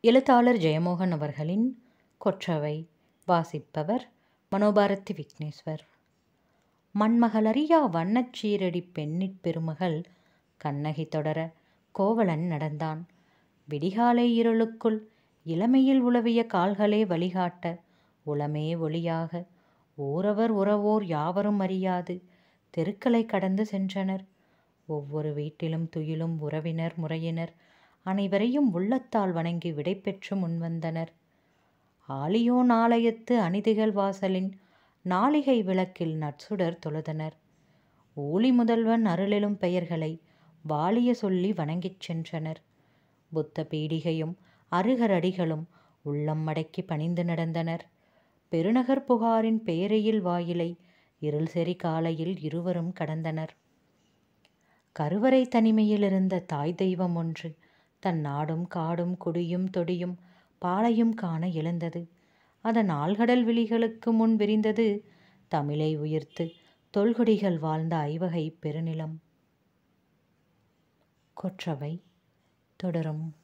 எழுத்தாளர் ஜெயமோகன் அவர்களின் கொற்றவை வாசிப்பவர் மனோபாரதி விக்னேஸ்வர் மண்மகளறியா வண்ணச் சீரடி பெண்ணிற் பெருமகள் கண்ணகி தொடர கோவலன் நடந்தான் விடிகாலை இருளுக்குள் இளமையில் உலவிய கால்களே வழிகாட்ட உளமே ஒளியாக ஊரவர் உறவோர் யாவரும் அறியாது தெருக்களை கடந்து சென்றனர் ஒவ்வொரு வீட்டிலும் துயிலும் உறவினர் முறையினர் அனைவரையும் உள்ளத்தால் வணங்கி விடை பெற்று முன்வந்தனர் ஆலியோன் ஆலயத்து அணிதிகள் வாசலின் நாளிகை விளக்கில் நற்சுடர் தொழுதனர் ஊழி முதல்வன் அருளெழும் பெயர்களை வாலிய சொல்லி வணங்கிச் சென்றனர் புத்த பீடிகையும் அருகரடிகளும் உள்ளம் மடக்கி பணிந்து நடந்தனர் பெருநகர் புகாரின் பேரையில் வாயிலை இருள் செறி காலையில் இருவரும் கடந்தனர் கருவறை தனிமையில் இருந்த தாய் தெய்வம் ஒன்று தன் நாடும் காடும் குடியும் தொடியும் பாலையும் காண எழுந்தது அதன் ஆழ்கடல் விழிகளுக்கு முன் விரிந்தது தமிழை உயிர்த்து தொல்குடிகள் வாழ்ந்த ஐவகை பெருநிலம் கொற்றவை தொடரும்